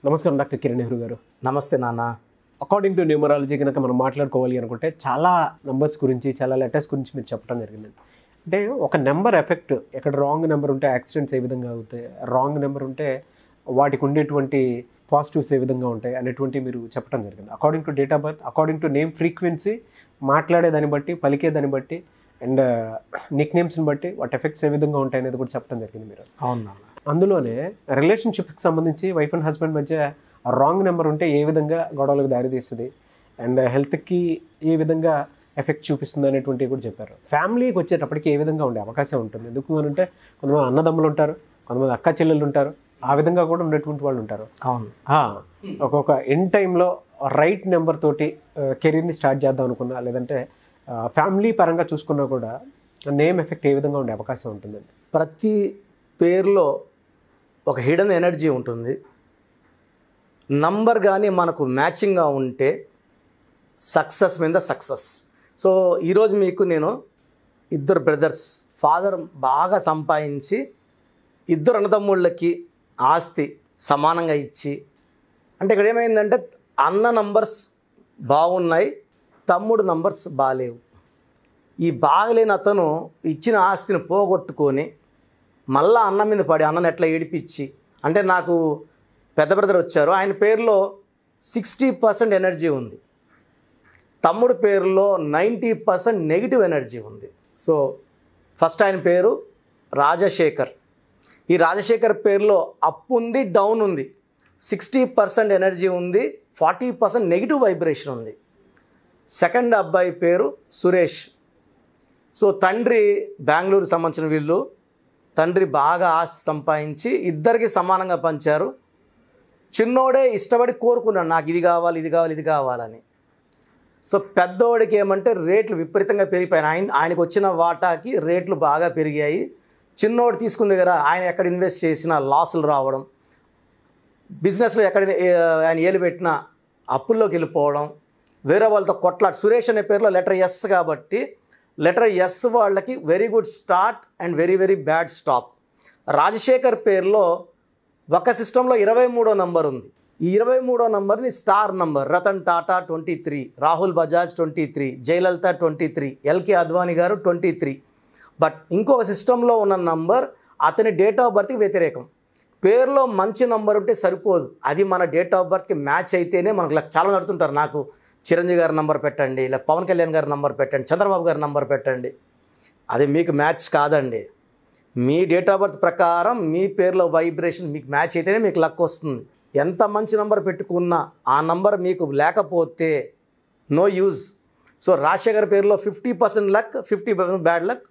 నమస్కారం డాక్టర్ కిరణ్ నెహ్రూ గారు నమస్తే నాన్న అకార్డింగ్ టు న్యూమరాలజీ కనుక మనం మాట్లాడుకోవాలి అనుకుంటే చాలా నంబర్స్ గురించి చాలా లెటర్స్ గురించి మీరు చెప్పడం జరిగిందండి అంటే ఒక నెంబర్ ఎఫెక్ట్ ఎక్కడ రాంగ్ నెంబర్ ఉంటే యాక్సిడెంట్స్ ఏ విధంగా అవుతాయి రాంగ్ నెంబర్ ఉంటే వాటికి ఉండేటువంటి పాజిటివ్స్ ఏ విధంగా ఉంటాయి అనేటువంటి మీరు చెప్పడం జరిగింది according to date of birth according to name frequency మాట్లాడేదాన్ని బట్టి పలికేదాన్ని బట్టి అండ్ నిక్ నేమ్స్ని బట్టి వాటి ఎఫెక్ట్స్ ఏ విధంగా ఉంటాయి అనేది కూడా చెప్పడం జరిగింది మీరు అవును నాన్న అందులోనే రిలేషన్షిప్కి సంబంధించి వైఫ్ అండ్ హస్బెండ్ మధ్య రాంగ్ నెంబర్ ఉంటే ఏ విధంగా గొడవలకు దారితీస్తుంది అండ్ హెల్త్కి ఏ విధంగా ఎఫెక్ట్ చూపిస్తుంది అనేటువంటివి కూడా చెప్పారు ఫ్యామిలీకి వచ్చేటప్పటికి ఏ విధంగా ఉండే అవకాశం ఉంటుంది ఎందుకు అని అంటే కొంతమంది అన్నదమ్ములు ఉంటారు కొంతమంది అక్క చెల్లెళ్ళు ఉంటారు ఆ విధంగా కూడా ఉండేటువంటి వాళ్ళు ఉంటారు అవును ఆ, ఒక్కొక్క ఎన్ టైంలో రైట్ నెంబర్ తోటి కెరీర్ని స్టార్ట్ చేద్దాం అనుకున్నా లేదంటే ఫ్యామిలీ పరంగా చూసుకున్నా కూడా నేమ్ ఎఫెక్ట్ ఏ విధంగా ఉండే అవకాశం ఉంటుందండి ప్రతి పేరులో ఒక హిడెన్ ఎనర్జీ ఉంటుంది నంబర్ కానీ మనకు మ్యాచింగ్గా ఉంటే సక్సెస్ మీద సక్సెస్ సో ఈరోజు మీకు నేను ఇద్దరు బ్రదర్స్ ఫాదర్ బాగా సంపాదించి ఇద్దరు అన్నదమ్ముళ్ళకి ఆస్తి సమానంగా ఇచ్చి అంటే ఇక్కడ ఏమైందంటే అన్న నంబర్స్ బాగున్నాయి తమ్ముడు నంబర్స్ బాగాలేవు ఈ బాగలేని అతను ఇచ్చిన ఆస్తిని పోగొట్టుకొని మళ్ళా అన్న మీద పడి అన్నని ఎట్లా ఏడిపించి అంటే నాకు పెద్ద బ్రదర్ వచ్చారు ఆయన పేరులో సిక్స్టీ పర్సెంట్ ఎనర్జీ ఉంది తమ్ముడు పేరులో నైంటీ పర్సెంట్ నెగిటివ్ ఎనర్జీ ఉంది సో ఫస్ట్ ఆయన పేరు రాజశేఖర్ ఈ రాజశేఖర్ పేరులో అప్ ఉంది డౌన్ ఉంది సిక్స్టీ పర్సెంట్ ఎనర్జీ ఉంది ఫార్టీ పర్సెంట్ నెగిటివ్ వైబ్రేషన్ ఉంది సెకండ్ అబ్బాయి పేరు సురేష్ సో తండ్రి బెంగళూరు సంబంధించిన వీళ్ళు తండ్రి బాగా ఆస్తి సంపాదించి ఇద్దరికి సమానంగా పంచారు చిన్నోడే ఇష్టపడి కోరుకున్నాడు నాకు ఇది కావాలి ఇది కావాలి ఇది కావాలని సో పెద్దోడికి ఏమంటే రేట్లు విపరీతంగా పెరిగిపోయాయి ఆయన ఆయనకు వచ్చిన వాటాకి రేట్లు బాగా పెరిగాయి చిన్నోడు తీసుకున్న దగ్గర ఆయన ఎక్కడ ఇన్వెస్ట్ చేసినా లాసులు రావడం బిజినెస్లో ఎక్కడ ఏ- ఆయన ఏలు పెట్టినా అప్పుల్లోకి వెళ్ళిపోవడం వేరే వాళ్ళతో కొట్లాట సురేష్ అనే పేరులో లెటర్ ఎస్ కాబట్టి లెటర్ ఎస్ వాళ్ళకి very good start and very very bad stop Rajasekhar పేరులో ఒక సిస్టంలో ఇరవై మూడో నంబర్ ఉంది ఈ ఇరవై మూడో నంబర్ని star number Ratan Tata twenty three Rahul Bajaj twenty three Jayalalithaa twenty three L K Advani garu twenty three but ఇంకొక సిస్టంలో ఉన్న నంబర్ అతని డేట్ ఆఫ్ బర్త్కి వ్యతిరేకం పేరులో మంచి నంబర్ ఉంటే సరిపోదు అది మన డేట్ ఆఫ్ బర్త్కి మ్యాచ్ అయితేనే మనకు ఇలా చాలా నడుతుంటారు నాకు చిరంజీవి గారి నంబర్ పెట్టండి ఇలా పవన్ కళ్యాణ్ గారి నంబర్ పెట్టండి చంద్రబాబు గారి నంబర్ పెట్టండి అది మీకు మ్యాచ్ కాదండి మీ డేట్ ఆఫ్ బర్త్ ప్రకారం మీ పేరులో వైబ్రేషన్ మీకు మ్యాచ్ అయితేనే మీకు లక్ వస్తుంది ఎంత మంచి నంబర్ పెట్టుకున్నా ఆ నంబర్ మీకు లేకపోతే నో యూజ్ సో రాజశేఖర్ పేరులో fifty percent luck fifty percent bad luck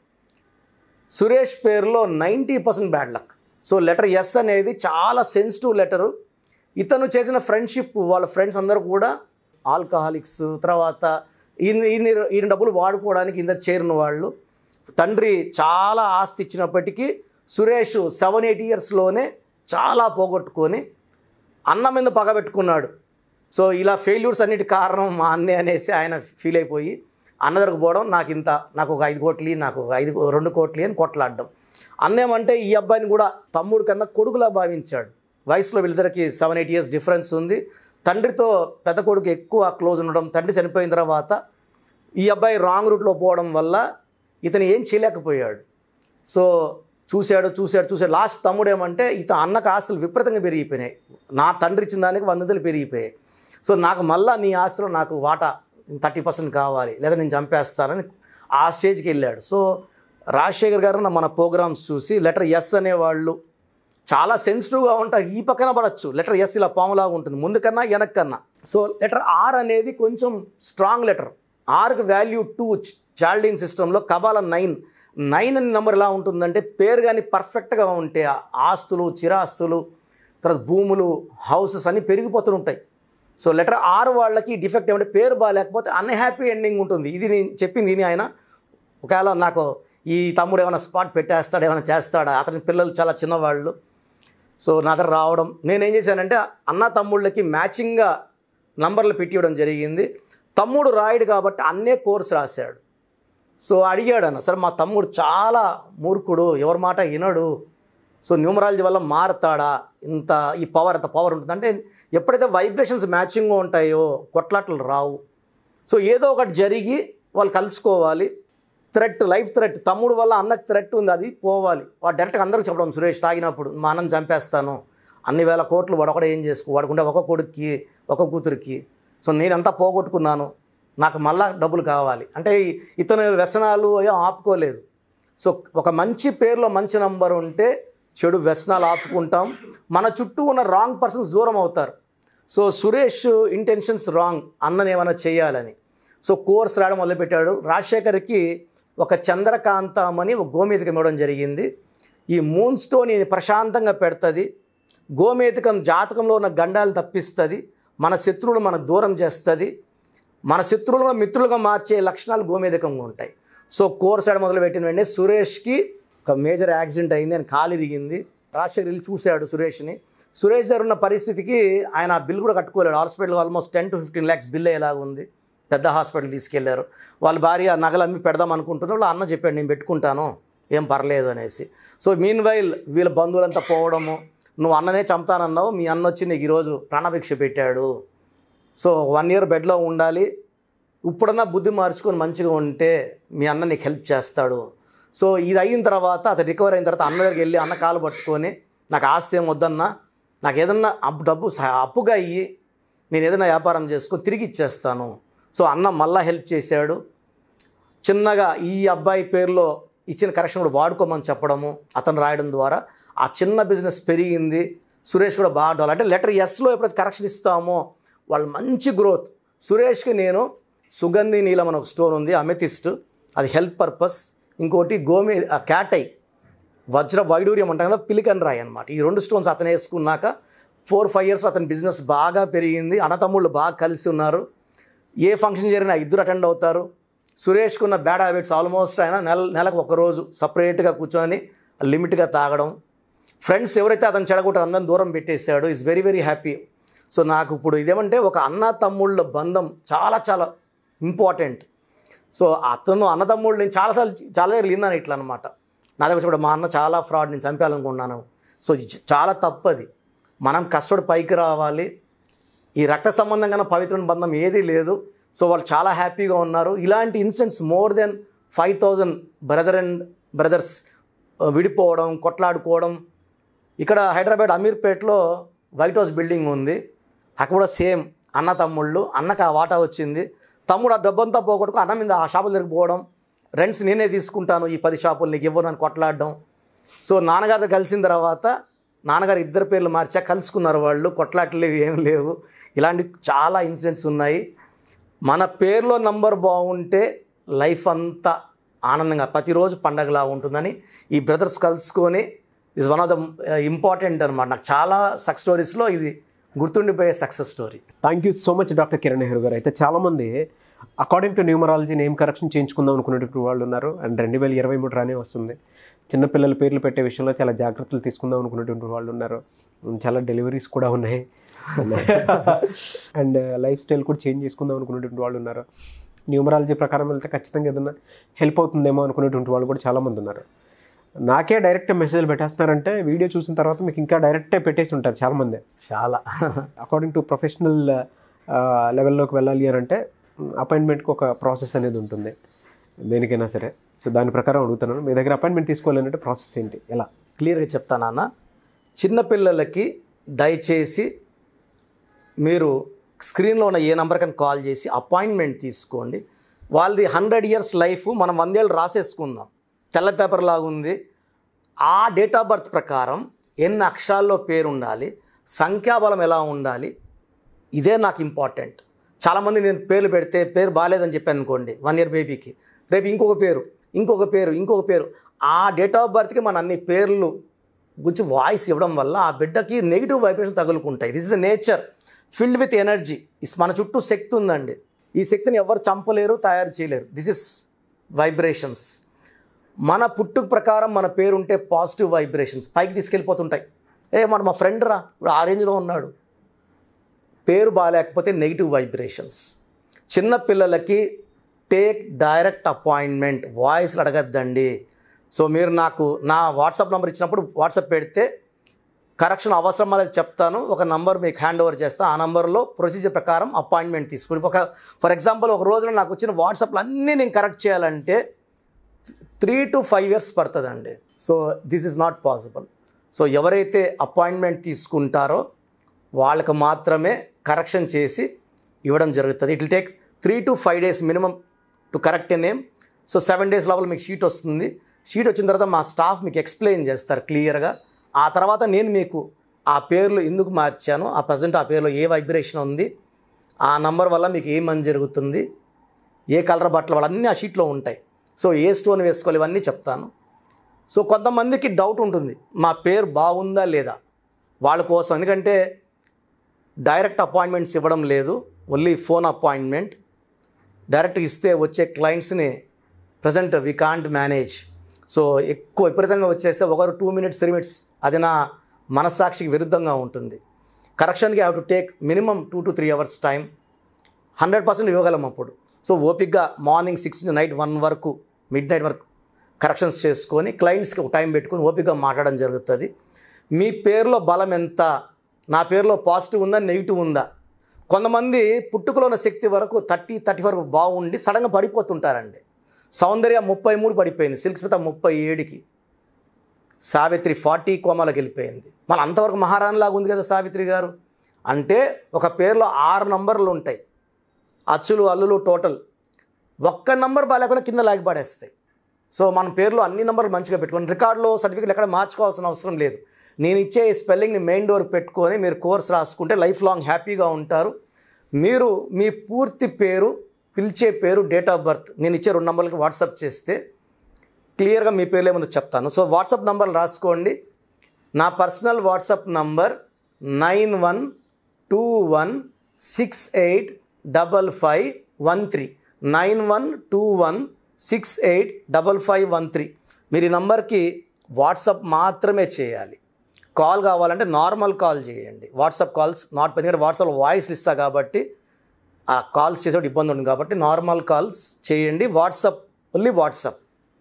Suresh పేరులో ninety percent bad luck so letter S అనేది చాలా సెన్సిటివ్ లెటరు ఇతను చేసిన ఫ్రెండ్షిప్ వాళ్ళ ఫ్రెండ్స్ అందరూ కూడా ఆల్కహాలిక్స్ తర్వాత ఈయన ఈయన ఈయన డబ్బులు వాడుకోవడానికి ఇంత చేరిన వాళ్ళు తండ్రి చాలా ఆస్తి ఇచ్చినప్పటికీ సురేష్ సెవెన్ ఎయిట్ ఇయర్స్లోనే చాలా పోగొట్టుకొని అన్న మీద పగబెట్టుకున్నాడు సో ఇలా ఫెయిల్యూర్స్ అన్నిటి కారణం మా అన్నే అనేసి ఆయన ఫీల్ అయిపోయి అన్న దగ్గరకు పోవడం నాకు ఇంత నాకు ఒక ఐదు కోట్లు ఇయ్యి, నాకు ఒక ఐదు రెండు కోట్లు ఇయ్యి అని కొట్లాడడం అన్నేమంటే ఈ అబ్బాయిని కూడా తమ్ముడు కన్నా కొడుకులా భావించాడు వయసులో వీళ్ళిద్దరికి సెవెన్ ఎయిట్ ఇయర్స్ డిఫరెన్స్ ఉంది తండ్రితో పెద్ద కొడుకు ఎక్కువ క్లోజ్ ఉండడం తండ్రి చనిపోయిన తర్వాత ఈ అబ్బాయి రాంగ్ రూట్లో పోవడం వల్ల ఇతను ఏం చేయలేకపోయాడు సో చూశాడు చూశాడు చూశాడు లాస్ట్ తమ్ముడు ఏమంటే ఇతను అన్నకు ఆస్తులు విపరీతంగా పెరిగిపోయినాయి నా తండ్రి ఇచ్చిన దానికి వందలు పెరిగిపోయాయి సో నాకు మళ్ళా నీ ఆస్తిలో నాకు వాటా థర్టీ పర్సెంట్ కావాలి లేదా నేను చంపేస్తానని ఆ స్టేజ్కి వెళ్ళాడు సో రాజశేఖర్ గారు నా మన ప్రోగ్రామ్స్ చూసి లెటర్ ఎస్ అనేవాళ్ళు చాలా సెన్సిటివ్గా ఉంటారు ఈ పక్కన పడచ్చు లెటర్ ఎస్ ఇలా పాములాగా ఉంటుంది ముందు కన్నా వెనక్ కన్నా సో లెటర్ ఆర్ అనేది కొంచెం స్ట్రాంగ్ లెటర్ ఆర్కి వాల్యూ టూ చాల్డీన్ సిస్టంలో కబాల నైన్ నైన్ అనే నెంబర్ ఎలా ఉంటుందంటే పేరు కానీ పర్ఫెక్ట్గా ఉంటే ఆ ఆస్తులు చిరాస్తులు తర్వాత భూములు హౌసెస్ అన్నీ పెరిగిపోతుంటాయి సో లెటర్ ఆర్ వాళ్ళకి డిఫెక్ట్ ఏమంటే పేరు బాగాలేకపోతే అన్హ్యాపీ ఎండింగ్ ఉంటుంది ఇది నేను చెప్పింది ఇది ఆయన ఒకవేళ నాకు ఈ తమ్ముడు ఏమైనా స్పాట్ పెట్టేస్తాడు ఏమైనా చేస్తాడా అతని పిల్లలు చాలా చిన్నవాళ్ళు సో నా దగ్గర రావడం నేనేం చేశానంటే అన్న తమ్ముళ్ళకి మ్యాచింగ్గా నంబర్లు పెట్టివ్వడం జరిగింది తమ్ముడు రాయుడు కాబట్టి అన్నే కోర్స్ రాశాడు సో అడిగాడు అన్న సార్ మా తమ్ముడు చాలా మూర్ఖుడు ఎవరి మాట వినడు సో న్యూమరాలజీ వల్ల మారుతాడా ఇంత ఈ పవర్ ఎంత పవర్ ఉంటుంది అంటే ఎప్పుడైతే వైబ్రేషన్స్ మ్యాచింగ్గా ఉంటాయో కొట్లాటలు రావు సో ఏదో ఒకటి జరిగి వాళ్ళు కలుసుకోవాలి థ్రెట్ లైఫ్ థ్రెట్ తమ్ముడు వల్ల అన్నకు థ్రెట్ ఉంది అది పోవాలి వాడు డైరెక్ట్గా అందరికి చెప్పడం సురేష్ తాగినప్పుడు మా అన్నని చంపేస్తాను అన్ని వేల కోట్లు వాడొకడే ఏం చేసుకో వాడుకుంటే ఒక కొడుక్కి ఒక కూతురికి సో నేనంతా పోగొట్టుకున్నాను నాకు మళ్ళా డబ్బులు కావాలి అంటే ఈ- ఇతను వ్యసనాలు ఏం ఆపుకోలేదు సో ఒక మంచి పేరులో మంచి నంబర్ ఉంటే చెడు వ్యసనాలు ఆపుకుంటాం మన చుట్టూ ఉన్న రాంగ్ పర్సన్స్ దూరం అవుతారు సో సురేష్ ఇంటెన్షన్స్ రాంగ్ అన్నని ఏమైనా చేయాలని సో కోర్స్ రాయడం మొదలుపెట్టాడు రాజశేఖర్కి ఒక చంద్రకాంతం అని ఒక గోమేధికం ఇవ్వడం జరిగింది ఈ మూన్ స్టోన్ ఇది ప్రశాంతంగా పెడుతుంది గోమేధికం జాతకంలో ఉన్న గండాలు తప్పిస్తుంది మన శత్రువులు మనకు దూరం చేస్తుంది మన శత్రువులను మిత్రులుగా మార్చే లక్షణాలు గోమేధికంగా ఉంటాయి సో కోర్స్ ఆడ మొదలు పెట్టిన వెంటనే సురేష్కి ఒక మేజర్ యాక్సిడెంట్ అయింది ఆయన కాలు ఇరిగింది రాజశేఖర్ వెళ్ళి చూశాడు సురేష్ని సురేష్ గారు ఉన్న పరిస్థితికి ఆయన ఆ బిల్ కూడా కట్టుకోలేడు hospital almost ten to fifteen lakhs bill అయ్యేలాగా ఉంది పెద్ద హాస్పిటల్ తీసుకెళ్లారు వాళ్ళ భార్య నగలు అమ్మి పెడదాం అనుకుంటున్నారు వాళ్ళ అన్న చెప్పాడు నేను పెట్టుకుంటాను ఏం పర్లేదు అనేసి సో మీన్ వైల్ వీళ్ళ బంధువులంతా పోవడము నువ్వు అన్ననే చంపుతానన్నావు మీ అన్న వచ్చి నీకు ఈరోజు ప్రాణభిక్ష పెట్టాడు సో వన్ ఇయర్ బెడ్లో ఉండాలి ఇప్పుడన్నా బుద్ధి మార్చుకొని మంచిగా ఉంటే మీ అన్న నీకు హెల్ప్ చేస్తాడు సో ఇది అయిన తర్వాత అతను రికవర్ అయిన తర్వాత అన్న దగ్గరికి వెళ్ళి అన్న కాలు పట్టుకొని నాకు ఆస్తి ఏం వద్దన్నా నాకు ఏదన్నా అప్పు డబ్బు సహా- అప్పుగా అయ్యి నేను ఏదైనా వ్యాపారం చేసుకొని తిరిగి ఇచ్చేస్తాను సో అన్న మళ్ళా హెల్ప్ చేశాడు చిన్నగా ఈ అబ్బాయి పేరులో ఇచ్చిన కరెక్షన్ కూడా వాడుకోమని చెప్పడము అతను రాయడం ద్వారా ఆ చిన్న బిజినెస్ పెరిగింది సురేష్ కూడా బాగా డెవలప్ అంటే లెటర్ ఎస్లో ఎప్పుడైతే కరెక్షన్ ఇస్తామో వాళ్ళు మంచి గ్రోత్ సురేష్కి నేను సుగంధి నీలం అని ఒక స్టోన్ ఉంది అమెథిస్ట్ అది హెల్త్ పర్పస్ ఇంకోటి గోమే క్యాటై వజ్ర వైడూర్యం అంటాం కదా పిలికన్ రాయి అనమాట ఈ రెండు స్టోన్స్ అతను వేసుకున్నాక ఫోర్ ఫైవ్ ఇయర్స్ అతని బిజినెస్ బాగా పెరిగింది అన్నతమ్ముళ్ళు బాగా కలిసి ఉన్నారు ఏ ఫంక్షన్ జరిగినా ఇద్దరు అటెండ్ అవుతారు సురేష్కి ఉన్న బ్యాడ్ హ్యాబిట్స్ ఆల్మోస్ట్ ఆయన నెల నెలకు ఒక రోజు సపరేట్గా కూర్చొని లిమిట్గా తాగడం ఫ్రెండ్స్ ఎవరైతే అతను చెడగొట్టారో అందరిని దూరం పెట్టేశాడు is very very happy so నాకు ఇప్పుడు ఇదేమంటే ఒక అన్న తమ్ముళ్ళ బంధం చాలా చాలా ఇంపార్టెంట్ సో అతను అన్నదమ్ముళ్ళు నేను చాలాసార్లు చాలా దగ్గర విన్నాను ఇట్లా అనమాట నా దగ్గర కూడా మా అన్న చాలా ఫ్రాడ్ నేను చంపాలనుకున్నాను సో ఇది చాలా తప్పది మనం కష్టపడి పైకి రావాలి ఈ రక్త సంబంధంగా పవిత్రమైన బంధం ఏదీ లేదు సో వాళ్ళు చాలా హ్యాపీగా ఉన్నారు ఇలాంటి incidents more than five thousand brother and brothers విడిపోవడం కొట్లాడుకోవడం ఇక్కడ హైదరాబాద్ అమీర్పేట్లో వైట్ హౌస్ బిల్డింగ్ ఉంది అక్కడ కూడా సేమ్ అన్న తమ్ముళ్ళు అన్నకు ఆ వాటా వచ్చింది తమ్ముడు ఆ డబ్బంతా పోగొట్టుకు అన్న మీద ఆ షాపుల దగ్గరికి పోవడం రెంట్స్ నేనే తీసుకుంటాను ఈ పది షాపులు నీకు ఇవ్వను అని కొట్లాడడం సో నాన్నగారితో కలిసిన తర్వాత నాన్నగారు ఇద్దరు పేర్లు మార్చా కలుసుకున్నారు వాళ్ళు కొట్లాట్లు లేవు ఏం లేవు ఇలాంటి చాలా ఇన్సిడెంట్స్ ఉన్నాయి మన పేరులో నంబర్ బాగుంటే లైఫ్ అంతా ఆనందంగా ప్రతిరోజు పండగలా ఉంటుందని ఈ బ్రదర్స్ కలుసుకొని is one of the important అనమాట నాకు చాలా సక్సెస్ స్టోరీస్లో ఇది గుర్తుండిపోయే success story thank you so much doctor Kiran Nehru గారు అయితే చాలామంది according to numerology name correction చేయించుకుందాం అనుకునేటువంటి వాళ్ళు ఉన్నారు అండ్ రెండు వేల ఇరవై మూడు రానే వస్తుంది చిన్నపిల్లల పేర్లు పెట్టే విషయంలో చాలా జాగ్రత్తలు తీసుకుందాం అనుకునేటువంటి వాళ్ళు ఉన్నారు చాలా డెలివరీస్ కూడా ఉన్నాయి అండ్ లైఫ్ స్టైల్ కూడా చేంజ్ చేసుకుందాం అనుకునేటువంటి వాళ్ళు ఉన్నారు న్యూమరాలజీ ప్రకారం వెళ్తే ఖచ్చితంగా ఏదైనా హెల్ప్ అవుతుందేమో అనుకునేటువంటి వాళ్ళు కూడా చాలామంది ఉన్నారు నాకే డైరెక్ట్ మెసేజ్లు పెట్టేస్తున్నారంటే వీడియో చూసిన తర్వాత మీకు ఇంకా డైరెక్టే పెట్టేసి ఉంటారు చాలామంది చాలా అకార్డింగ్ టు ప్రొఫెషనల్ లెవెల్లోకి వెళ్ళాలి అని అంటే అపాయింట్మెంట్కి ఒక ప్రాసెస్ అనేది ఉంటుంది దేనికైనా సరే సో దాని ప్రకారం అడుగుతున్నాను మీ దగ్గర అపాయింట్మెంట్ తీసుకోవాలంటే ప్రాసెస్ ఏంటి ఎలా క్లియర్గా చెప్తానన్న చిన్నపిల్లలకి దయచేసి మీరు స్క్రీన్లో ఉన్న ఏ నెంబర్కని కాల్ చేసి అపాయింట్మెంట్ తీసుకోండి వాళ్ళది హండ్రెడ్ ఇయర్స్ లైఫ్ మనం వందేళ్ళు రాసేసుకుందాం తెల్ల పేపర్ లాగా ఉంది ఆ డేట్ ఆఫ్ బర్త్ ప్రకారం ఎన్ని అక్షరాల్లో పేరు ఉండాలి సంఖ్యాబలం ఎలా ఉండాలి ఇదే నాకు ఇంపార్టెంట్ చాలామంది నేను పేర్లు పెడితే పేరు బాగాలేదని చెప్పాను అనుకోండి వన్ ఇయర్ బేబీకి రేపు ఇంకొక పేరు ఇంకొక పేరు ఇంకొక పేరు ఆ డేట్ ఆఫ్ బర్త్కి మన అన్ని పేర్లు గురించి వాయిస్ ఇవ్వడం వల్ల ఆ బిడ్డకి నెగిటివ్ వైబ్రేషన్ తగులుకుంటాయి this is nature filled with energy మన చుట్టూ శక్తి ఉందండి ఈ శక్తిని ఎవరు చంపలేరు తయారు చేయలేరు దిస్ ఇస్ వైబ్రేషన్స్ మన పుట్టుక ప్రకారం మన పేరు ఉంటే పాజిటివ్ వైబ్రేషన్స్ పైకి తీసుకెళ్ళిపోతుంటాయి ఏ మన మా ఫ్రెండ్ రా ఇప్పుడు ఆ రేంజ్లో ఉన్నాడు పేరు బాగాలేకపోతే నెగిటివ్ వైబ్రేషన్స్ చిన్న పిల్లలకి టేక్ డైరెక్ట్ అపాయింట్మెంట్ వాయిస్లు అడగద్దండి సో మీరు నాకు నా వాట్సాప్ నెంబర్ ఇచ్చినప్పుడు వాట్సాప్ పెడితే కరెక్షన్ అవసరం అనేది చెప్తాను ఒక నంబర్ మీకు హ్యాండ్ ఓవర్ చేస్తాను ఆ నంబర్లో ప్రొసీజర్ ప్రకారం అపాయింట్మెంట్ తీసుకుని ఒక ఫర్ ఎగ్జాంపుల్ ఒక రోజున నాకు వచ్చిన వాట్సాప్లు అన్నీ నేను కరెక్ట్ చేయాలంటే త్రీ టు ఫైవ్ ఇయర్స్ పడుతుందండి so this is not possible so ఎవరైతే అపాయింట్మెంట్ తీసుకుంటారో వాళ్ళకి మాత్రమే కరెక్షన్ చేసి ఇవ్వడం జరుగుతుంది it will take three to five days minimum to correct a name so seven days లోపల మీకు షీట్ వస్తుంది షీట్ వచ్చిన తర్వాత మా స్టాఫ్ మీకు ఎక్స్ప్లెయిన్ చేస్తారు క్లియర్గా ఆ తర్వాత నేను మీకు ఆ పేర్లు ఎందుకు మార్చాను ఆ ప్రజెంట్ ఆ పేరులో ఏ వైబ్రేషన్ ఉంది ఆ నంబర్ వల్ల మీకు ఏ మంది జరుగుతుంది ఏ కలర్ బట్టలు వాళ్ళన్నీ ఆ షీట్లో ఉంటాయి సో ఏ స్టోన్ వేసుకోవాలి ఇవన్నీ చెప్తాను సో కొంతమందికి డౌట్ ఉంటుంది మా పేరు బాగుందా లేదా వాళ్ళ కోసం ఎందుకంటే డైరెక్ట్ అపాయింట్మెంట్స్ ఇవ్వడం లేదు ఓన్లీ ఫోన్ అపాయింట్మెంట్ డైరెక్ట్ ఇస్తే వచ్చే క్లయింట్స్ని present we can't manage so ఎక్కువ విపరీతంగా వచ్చేస్తే ఒకరు టూ మినిట్స్ త్రీ మినిట్స్ అది నా మనస్సాక్షికి విరుద్ధంగా ఉంటుంది కరెక్షన్కి have to take minimum two to three hours time hundred percent ఇవ్వగలం అప్పుడు సో ఓపిక్గా మార్నింగ్ సిక్స్ నుంచి నైట్ వన్ వరకు మిడ్ నైట్ వరకు కరెక్షన్స్ చేసుకొని క్లయింట్స్కి ఒక టైం పెట్టుకొని ఓపిక్గా మాట్లాడడం జరుగుతుంది మీ పేరులో బలం ఎంత నా పేరులో పాజిటివ్ ఉందా నెగిటివ్ ఉందా కొంతమంది పుట్టుకలో ఉన్న శక్తి వరకు థర్టీ థర్టీ వరకు బాగుండి సడన్గా పడిపోతుంటారండి సౌందర్య ముప్పై మూడు పడిపోయింది సిల్క్ స్మిత ముప్పై ఏడుకి సావిత్రి ఫార్టీ కోమాలకు వెళ్ళిపోయింది మళ్ళీ అంతవరకు మహారాణిలాగా ఉంది కదా సావిత్రి గారు అంటే ఒక పేరులో ఆరు నంబర్లు ఉంటాయి అచ్చులు అల్లులు టోటల్ ఒక్క నంబర్ బాగాలేకుండా కింద లాగి పడేస్తాయి సో మన పేరులో అన్ని నంబర్లు మంచిగా పెట్టుకొని రికార్డులో సర్టిఫికేట్ ఎక్కడ మార్చుకోవాల్సిన అవసరం లేదు నేను ఇచ్చే ఈ స్పెల్లింగ్ని మెయిన్ డోర్ పెట్టుకొని మీరు కోర్స్ రాసుకుంటే లైఫ్ లాంగ్ హ్యాపీగా ఉంటారు మీరు మీ పూర్తి పేరు పిలిచే పేరు డేట్ ఆఫ్ బర్త్ నేను ఇచ్చే రెండు నంబర్లకి వాట్సాప్ చేస్తే క్లియర్గా మీ పేర్లు ఏముందో చెప్తాను సో వాట్సాప్ నంబర్లు రాసుకోండి నా personal WhatsApp number nine one two one six eight double five one three nine one two one six eight double five one three మీరు ఈ నంబర్కి వాట్సాప్ మాత్రమే చేయాలి కాల్ కావాలంటే నార్మల్ కాల్ చేయండి వాట్సాప్ కాల్స్ నాట్ ఎందుకంటే వాట్సాప్ వాయిస్లు ఇస్తా కాబట్టి ఆ కాల్స్ చేసేటప్పుడు ఇబ్బంది ఉంది కాబట్టి నార్మల్ కాల్స్ చేయండి WhatsApp only WhatsApp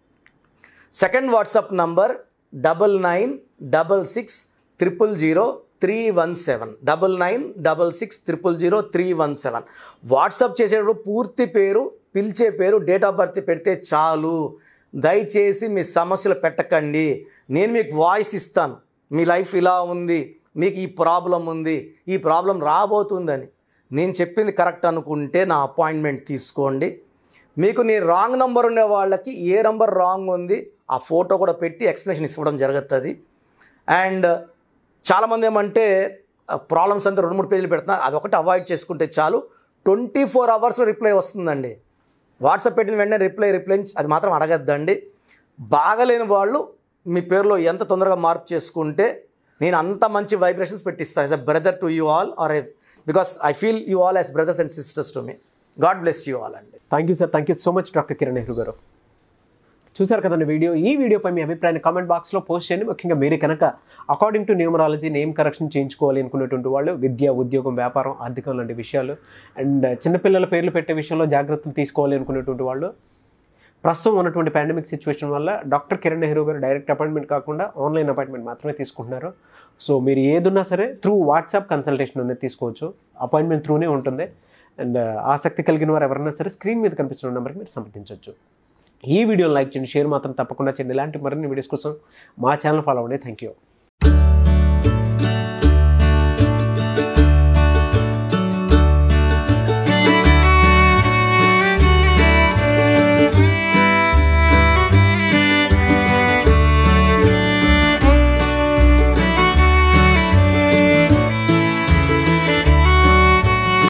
second WhatsApp number double nine double six triple zero three one seven double nine double six triple zero three one seven WhatsApp చేసేటప్పుడు పూర్తి పేరు పిలిచే పేరు డేట్ ఆఫ్ బర్త్ పెడితే చాలు దయచేసి మీ సమస్యలు పెట్టకండి నేను మీకు వాయిస్ ఇస్తాను మీ లైఫ్ ఇలా ఉంది మీకు ఈ ప్రాబ్లం ఉంది ఈ ప్రాబ్లం రాబోతుందని నేను చెప్పింది కరెక్ట్ అనుకుంటే నా అపాయింట్మెంట్ తీసుకోండి మీకు నీ రాంగ్ నంబర్ ఉండే వాళ్ళకి ఏ నంబర్ రాంగ్ ఉంది ఆ ఫోటో కూడా పెట్టి ఎక్స్ప్లెనేషన్ ఇవ్వడం జరుగుతుంది అండ్ చాలామంది ఏమంటే ప్రాబ్లమ్స్ అంతా రెండు మూడు పేజీలు పెడుతున్నారు అదొకటి అవాయిడ్ చేసుకుంటే చాలు ట్వంటీ ఫోర్ అవర్స్ రిప్లై వస్తుందండి వాట్సాప్ పెట్టిన వెంటనే రిప్లై రిప్లై అది మాత్రం అడగద్దండి బాగలేని వాళ్ళు మీ పేరులో ఎంత తొందరగా మార్పు చేసుకుంటే నేను అంత మంచి వైబ్రేషన్స్ పెట్టిస్తాను as a brother to you all are as because I feel you all as brothers and sisters to me God bless you all అండి thank you sir thank you so much doctor Kiran Nehru గారు చూసారు కదండి video ఈ వీడియోపై మీ అభిప్రాయాన్ని comment బాక్స్లో post చేయండి ముఖ్యంగా మీరు కనుక according to numerology name correction చేయించుకోవాలి అనుకునేటువంటి వాళ్ళు విద్య ఉద్యోగం వ్యాపారం ఆర్థికం లాంటి విషయాలు అండ్ చిన్నపిల్లల పేర్లు పెట్టే విషయంలో జాగ్రత్తలు తీసుకోవాలి అనుకునేటువంటి వాళ్ళు ప్రస్తుతం ఉన్నటువంటి పాండమిక్ సిచ్యువేషన్ వల్ల డాక్టర్ కిరణ్ నెహ్రూ గారు డైరెక్ట్ అపాయింట్మెంట్ కాకుండా ఆన్లైన్ అపాయింట్మెంట్ మాత్రమే తీసుకుంటున్నారు సో మీరు ఏదున్నా సరే త్రూ వాట్సాప్ కన్సల్టేషన్ అనేది తీసుకోవచ్చు అపాయింట్మెంట్ త్రూనే ఉంటుంది అండ్ ఆసక్తి కలిగిన వారు ఎవరైనా సరే స్క్రీన్ మీద కనిపిస్తున్న నెంబర్కి మీరు సంప్రదించవచ్చు ఈ వీడియోని లైక్ చేయండి షేర్ మాత్రం తప్పకుండా చేయండి ఇలాంటి మరిన్ని వీడియోస్ కోసం మా ఛానల్ ఫాలో అవ్వండి థ్యాంక్ యూ